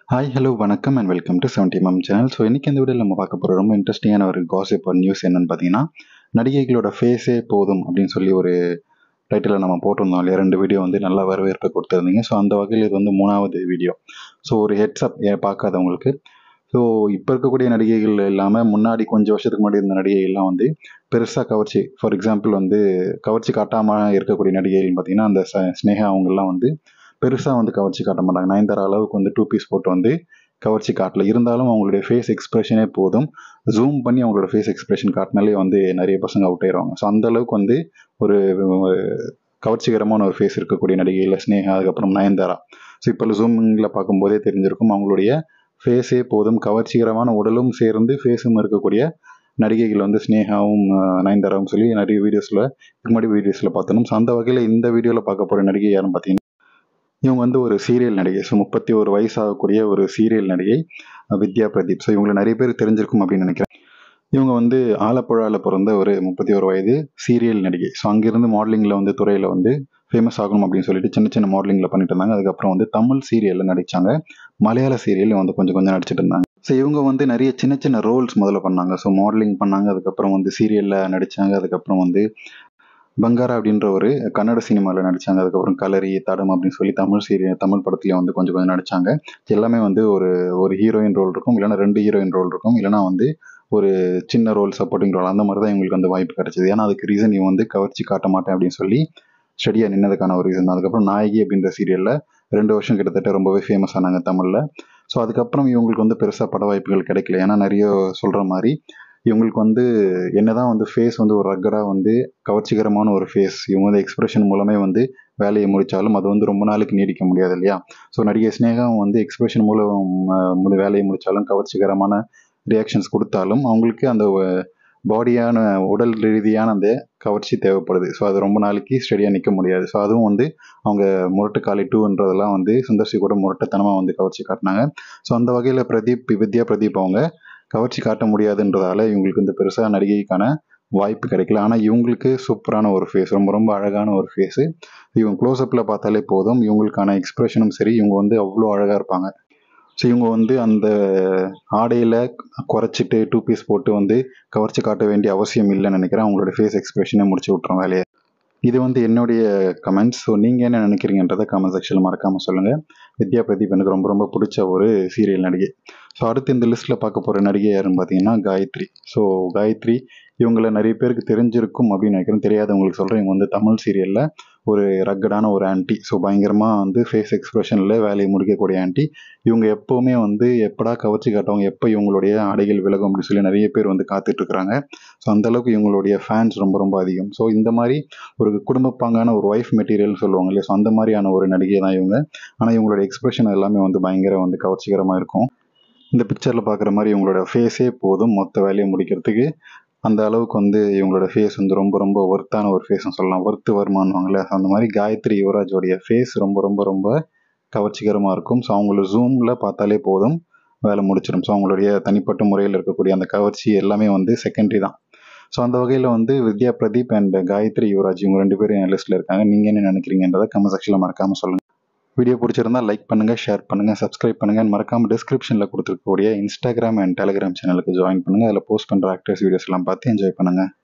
hi hello வணக்கம் and welcome to seventy MM channel so இன்றைக்கி இந்த வீடியோவில் நம்ம பார்க்க போகிற ரொம்ப இன்ட்ரெஸ்டிங்கான ஒரு காசிப் ஒரு நியூஸ் என்னன்னு பார்த்தீங்கன்னா நடிகைகளோட ஃபேஸே போதும் அப்படின்னு சொல்லி ஒரு டைட்டிலில் நம்ம போட்டிருந்தோம் இல்லையா ரெண்டு வீடியோ வந்து நல்லா வரவேற்பை கொடுத்துருந்தீங்க ஸோ அந்த வகையில் இது வந்து மூணாவது வீடியோ ஸோ ஒரு ஹெட்ஸ்அப் பார்க்காதவங்களுக்கு ஸோ இப்போ இருக்கக்கூடிய நடிகைகள் இல்லாமல் முன்னாடி கொஞ்சம் வருஷத்துக்கு முன்னாடி இருந்த நடிகைகள்லாம் வந்து பெருசாக கவர்ச்சி ஃபார் எக்ஸாம்பிள் வந்து கவர்ச்சி காட்டாமல் இருக்கக்கூடிய நடிகைகள் பார்த்தீங்கன்னா அந்த ச- ஸ்னேகா அவங்கெல்லாம் வந்து பெருசாக வந்து கவர்ச்சி காட்ட மாட்டாங்க நயன்தாரா அளவுக்கு வந்து டூ பீஸ் போட்டு வந்து கவர்ச்சி காட்டல இருந்தாலும் அவங்களுடைய ஃபேஸ் எக்ஸ்பிரஷனே போதும் ஜூம் பண்ணி அவங்களோட ஃபேஸ் எக்ஸ்பிரஷன் காட்டினாலே வந்து நிறைய பசங்க அவுட் ஆயிடுவாங்க ஸோ அந்த அளவுக்கு வந்து ஒரு அஹ், கவர்ச்சிகரமான ஒரு ஃபேஸ் இருக்கக்கூடிய நடிகையில் ஸ்னேகா அதுக்கப்புறம் நயன்தாரா ஸோ இப்போ ஜூமிங்கில் பார்க்கும்போதே தெரிஞ்சிருக்கும் அவங்களுடைய ஃபேஸே போதும் கவர்ச்சிகரமான உடலும் சேர்ந்து ஃபேஸும் இருக்கக்கூடிய நடிகைகள் வந்து ஸ்னேகாவும் அஹ், நயன்தாராவும் சொல்லி நிறைய வீடியோஸில் இதுக்கு முன்னாடி வீடியோஸில் பார்த்தோம் ஸோ அந்த வகையில் இந்த வீடியோவில் பார்க்க போகிற நடிகை யாருன்னு பார்த்தீங்கன்னா இவங்க வந்து ஒரு சீரியல் நடிகை ஸோ முப்பத்தி ஒரு வயசாகக்கூடிய ஒரு சீரியல் நடிகை அஹ் வித்யா பிரதீப் ஸோ இவங்களை நிறைய பேர் தெரிஞ்சிருக்கும் அப்படின்னு நினைக்கிறேன் இவங்க வந்து ஆலப்புழாவில் பிறந்த ஒரு முப்பத்தி ஒரு வயது சீரியல் நடிகை ஸோ அங்கிருந்து மாடலிங்கில் வந்து துறையில் வந்து ஃபேமஸ் ஆகணும் அப்படின்னு சொல்லிட்டு சின்ன சின்ன மாடலிங்கில் பண்ணிட்டு இருந்தாங்க அதுக்கப்புறம் வந்து தமிழ் சீரியலில் நடித்தாங்க மலையாள சீரியல் வந்து கொஞ்சம் கொஞ்சம் நடிச்சிட்டு இருந்தாங்க ஸோ இவங்க வந்து நிறைய சின்ன சின்ன ரோல்ஸ் முதல்ல பண்ணாங்க ஸோ மாடலிங் பண்ணாங்க அதுக்கப்புறம் வந்து சீரியலில் நடித்தாங்க அதுக்கப்புறம் வந்து பங்காரா அப்படின்ற ஒரு கன்னட சினிமாவில் நடித்தாங்க அதுக்கப்புறம் கலரி தடம் அப்படின்னு சொல்லி தமிழ் சீரியல் தமிழ் படத்துலையும் வந்து கொஞ்சம் கொஞ்சம் நடித்தாங்க எல்லாமே வந்து ஒரு ஒரு ஹீரோயின் ரோல் இருக்கும் இல்லைன்னா ரெண்டு ஹீரோயின் ரோல் இருக்கும் இல்லைன்னா வந்து ஒரு சின்ன ரோல் சப்போர்ட்டிங் ரோல் அந்த மாதிரி தான் இவங்களுக்கு வந்து வாய்ப்பு கிடைச்சது ஏன்னா அதுக்கு ரீசன் இவன் வந்து கவர்ச்சி காட்ட மாட்டேன் அப்படின்னு சொல்லி ஸ்டடியாக நின்னதுக்கான ஒரு ரீசன் அதுக்கப்புறம் நாயகி அப்படின்ற சீரியலில் ரெண்டு வருஷம் கிட்டத்தட்ட ரொம்பவே ஃபேமஸ் ஆனாங்க தமிழில் ஸோ அதுக்கப்புறம் இவங்களுக்கு வந்து பெருசாக பட வாய்ப்புகள் கிடைக்கல ஏன்னா நிறைய சொல்கிற மாதிரி இவங்களுக்கு வந்து என்னதான் வந்து ஃபேஸ் வந்து ஒரு ரக்கடாக வந்து கவர்ச்சிகரமான ஒரு ஃபேஸ் இவங்க வந்து எக்ஸ்பிரஷன் மூலமே வந்து வேலையை முடித்தாலும் அது வந்து ரொம்ப நாளைக்கு நீடிக்க முடியாது இல்லையா ஸோ நடிகை ஸ்னேகம் வந்து எக்ஸ்பிரஷன் மூலம் அஹ், முழு வேலையை முடித்தாலும் கவர்ச்சிகரமான ரியாக்ஷன்ஸ் கொடுத்தாலும் அவங்களுக்கு அந்த பாடியான உடல் ரீதியான அந்த கவர்ச்சி தேவைப்படுது ஸோ அது ரொம்ப நாளைக்கு ஸ்டெடியாக நிற்க முடியாது ஸோ அதுவும் வந்து அவங்க முரட்டு காலி டூன்றதெல்லாம் வந்து சுந்தர்சி கூட முரட்டுத்தனமாக வந்து கவர்ச்சி காட்டினாங்க ஸோ அந்த வகையில் பிரதீப் வித்யா பிரதீப் அவங்க கவர்ச்சி காட்ட முடியாதுன்றதால இவங்களுக்கு வந்து பெருசாக நடிகைக்கான வாய்ப்பு கிடைக்கல ஆனால் இவங்களுக்கு சூப்பரான ஒரு ஃபேஸ் ரொம்ப ரொம்ப அழகான ஒரு ஃபேஸு இவங்க க்ளோஸ்அப்பில் பார்த்தாலே போதும் இவங்களுக்கான எக்ஸ்பிரஷனும் சரி இவங்க வந்து அவ்வளோ அழகாக இருப்பாங்க ஸோ இவங்க வந்து அந்த ஆடையில் குறைச்சிட்டு டூ பீஸ் போட்டு வந்து கவர்ச்சி காட்ட வேண்டிய அவசியம் இல்லைன்னு நினைக்கிறேன் அவங்களோட ஃபேஸ் எக்ஸ்பிரஷனே முடிச்சு விட்றோம் வேலையை இது வந்து என்னுடைய கமெண்ட்ஸ் ஸோ நீங்கள் என்ன நினைக்கிறீங்கன்றதை கமெண்ட் செக்ஷனில் மறக்காமல் சொல்லுங்கள் வித்யா பிரதீப் எனக்கு ரொம்ப ரொம்ப பிடிச்ச ஒரு சீரியல் நடிகை ஸோ அடுத்து இந்த லிஸ்ட்டில் பார்க்க போகிற நடிகை யாருன்னு பார்த்தீங்கன்னா காயத்ரி ஸோ காயத்ரி இவங்கள நிறைய பேருக்கு தெரிஞ்சிருக்கும் அப்படின்னு நினைக்கிறேன் தெரியாதவங்களுக்கு சொல்கிறேன் இவங்க வந்து தமிழ் சீரியலில் ஒரு ரக்கடான ஒரு ஆன்ட்டி ஸோ பயங்கரமாக வந்து ஃபேஸ் எக்ஸ்பிரஷனில் வேலையை முடிக்கக்கூடிய ஆன்ட்டி இவங்க எப்போவுமே வந்து எப்படா கவர்ச்சி காட்டுவாங்க எப்போ இவங்களுடைய ஆடைகள் விலகும் அப்படின்னு சொல்லி நிறைய பேர் வந்து காத்துட்டு இருக்காங்க ஸோ அந்தளவுக்கு இவங்களுடைய ஃபேன்ஸ் ரொம்ப ரொம்ப அதிகம் ஸோ இந்த மாதிரி ஒரு குடும்பப்பாங்கான ஒரு ஒய்ஃப் மெட்டீரியல்னு சொல்லுவாங்க இல்லையா ஸோ அந்த மாதிரியான ஒரு நடிகை தான் இவங்க ஆனால் இவங்களோட எக்ஸ்பிரஷன் எல்லாமே வந்து பயங்கர வந்து கவர்ச்சிகரமாக இருக்கும் இந்த பிக்சரில் பார்க்குற மாதிரி இவங்களோட ஃபேஸே போதும் மொத்த வேலையை முடிக்கிறதுக்கு அந்த அளவுக்கு வந்து இவங்களோட ஃபேஸ் வந்து ரொம்ப ரொம்ப ஒர்த்தான ஒரு ஃபேஸ்னு சொல்லலாம் ஒர்த்து வருமானவாங்கல்ல அந்த மாதிரி காயத்ரி யுவராஜோடைய ஃபேஸ் ரொம்ப ரொம்ப ரொம்ப கவர்ச்சிகரமாக இருக்கும் ஸோ அவங்கள ஜூமில் பார்த்தாலே போதும் வேலை முடிச்சிடும் ஸோ அவங்களுடைய தனிப்பட்ட முறையில் இருக்கக்கூடிய அந்த கவர்ச்சி எல்லாமே வந்து செகண்டரி தான் ஸோ அந்த வகையில் வந்து வித்யா பிரதீப் அண்ட் காயத்ரி யுவராஜ் இவங்க ரெண்டு பேரும் என் லிஸ்ட்டில் இருக்காங்க நீங்கள் என்ன நினைக்கிறீங்கன்றதை கமெண்ட் செக்ஷனில் மறக்காமல் சொல்லுங்கள் வீடியோ பிடிச்சிருந்தா லைக் பண்ணுங்கள் ஷேர் பண்ணுங்கள் சப்ஸ்கிரைப் பண்ணுங்கள் மறக்காமல் டிஸ்கிரிப்ஷனில் கொடுத்துருக்கக்கூடிய இன்ஸ்டாகிராம் அண்ட் டெலிகிராம் சேனலுக்கு ஜாயின் பண்ணுங்கள் அதில் போஸ்ட் பண்ணுற ஆக்டர்ஸ் வீடியோஸ் எல்லாம் பார்த்து என்ஜாய் பண்ணுங்கள்